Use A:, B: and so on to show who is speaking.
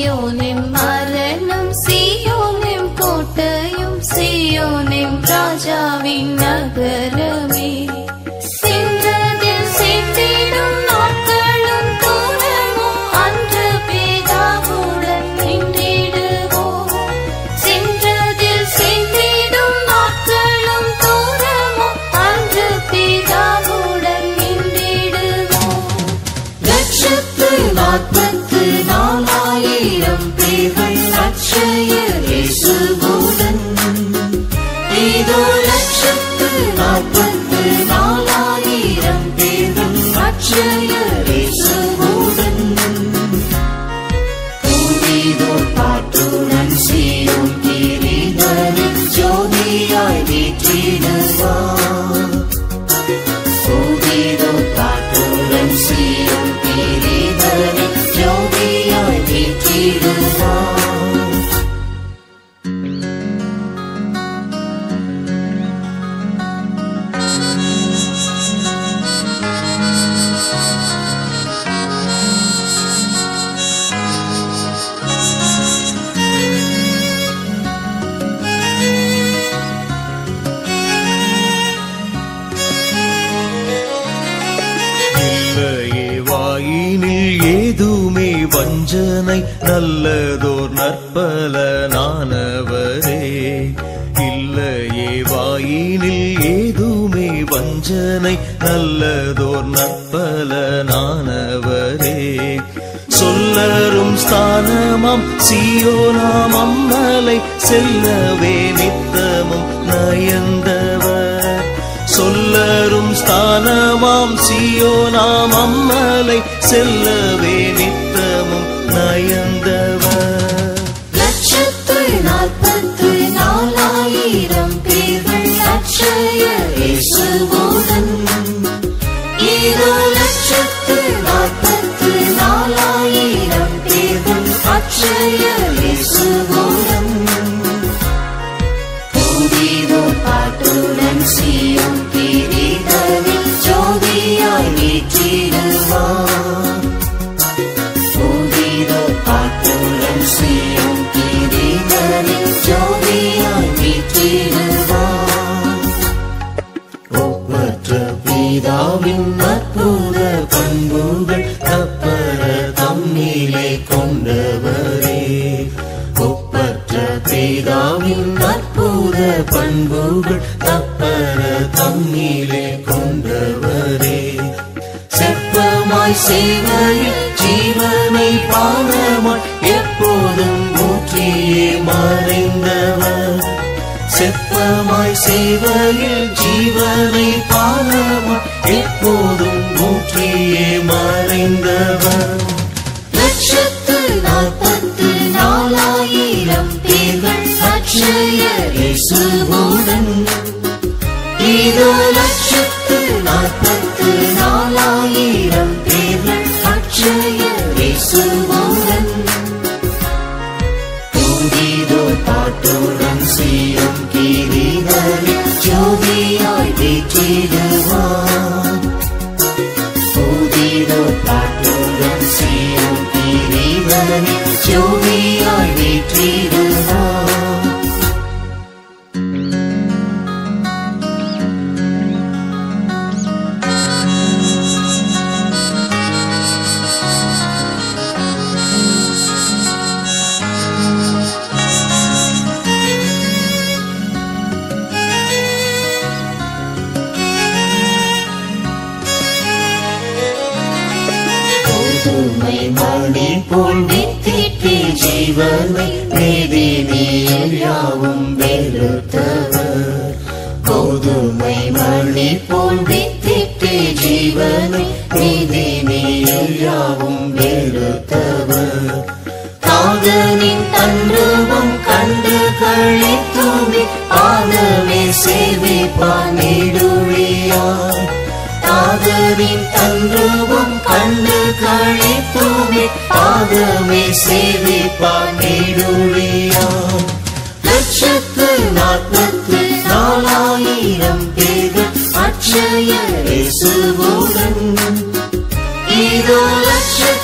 A: സിയോനിം മരണം സിയോനിം കോട്ടയും സിയോനിം രാജാവിൻ നഗരമേ சென்றதில் சேர்ந்திடும் நாட்களும் தூரமும் அன்று பிதாவுடன் நின்றிடுவோம் சென்றதில் சேர்ந்திடும் நாட்களும் தூரமும் அன்று பிதாவுடன் நின்றிடுவோம்
B: லட்சத்து நாற்பத்து நாலாயிரம் பேர்கள் அட்சய இயேசுவுடன் இதோ லட்சத்து நாற்பத்து நாலாயிரம் பேர்கள் அட்சய இயேசுவுடன் பூமிதோர் பாட்டுடன் சீரும் கிரீதனில் ஜோதியாய் வீற்றிடுவார் பூமிதோ பாட்டுடன் சீரும் கிரீதனில் ஜோதியாய் வீற்றிடுவார்
C: இல்லையே வாயினில் ஏதுமே வஞ்சனை நல்லதோர் நற்பலனானவரே இல்லையே வாயினில் ஏதுமே வஞ்சனை நல்லதோர் நற்பலனானவரே சொல்லரும் ஸ்தானமாம் சியோனாம் அம்மலை செல்லவே நித்தமும் நயந்தவர் சொல்லரும் ஸ்தானமாம் சியோனாம் அம்மலை செல்லவே நித்தமும் நயந்தவர்
B: லட்சத்து நாற்பத்து நாலாயிரம் பேர்கள் அட்சய இயேசுவுடன் இதோ லட்சத்து நாற்பத்து நாலாயிரம் பேர்கள் அட்சய இயேசுவுடன் பூவிதோ பாட்டுடன் சீயும் கிரீதனில் ஜோதியாய் வீற்றிடுவார் பூவிதோ பாட்டுடன் சீயும் கிரீதனில் ஜோதியாய் வீற்றிடுவார் ஒப்பற்ற பிதாவின் அற்புத பண்புகள் தப்பர தம்மிலே கொண்டவரே ஒப்பற்ற பிதாவின் அற்புத பண்புகள் தப்பர தம்மிலே கொண்டவரே செப்பமாய் சேவையில் ஜீவனை பானமாய் எப்போதும் ஊற்றியே மறைந்தவர் செப்பமாய் சேவையில் ஜீவனை பானமாய் எப்போதும் ஊற்றியே மறைந்தவர் லட்சத்து நாற்பத்து நாலாயிரம் பேர்கள் அட்சய இயேசுவுடன் இதோ லட்சத்து நாற்பத்து நாலாயிரம் பேர்கள் அட்சய இயேசுவுடன் பூதிதோ பாட்டுடன் சீரும் கிரீதனில் ஜோதியாய் வீற்றிடுவார் பூதிதோ பாட்டுடன் சீரும் கிரீதனில் ஜோதியாய் வீற்றிடுவார் கோதுமை மணி போல் வித்திட்டு ஜீவனை நீதி நீர் யாவும் வெளுத்தவர் கோதுமை மணி போல் வித்திட்டு ஜீவனை நீதி நீர் யாவும் வெளுத்தவர் காதலின் தன்றுவம் கண்டு கழித்துமே பாதமே சேவிப்பான் நெடுழியார் காதலின் தன்றுவம் கண்டு கழித்துமே பாதமே சேவிப்பான் நெடுழியார் லட்சத்து நாற்பத்து நாலாயிரம் பேர்கள் அட்சய இயேசுவுடன் இதோ லட்ச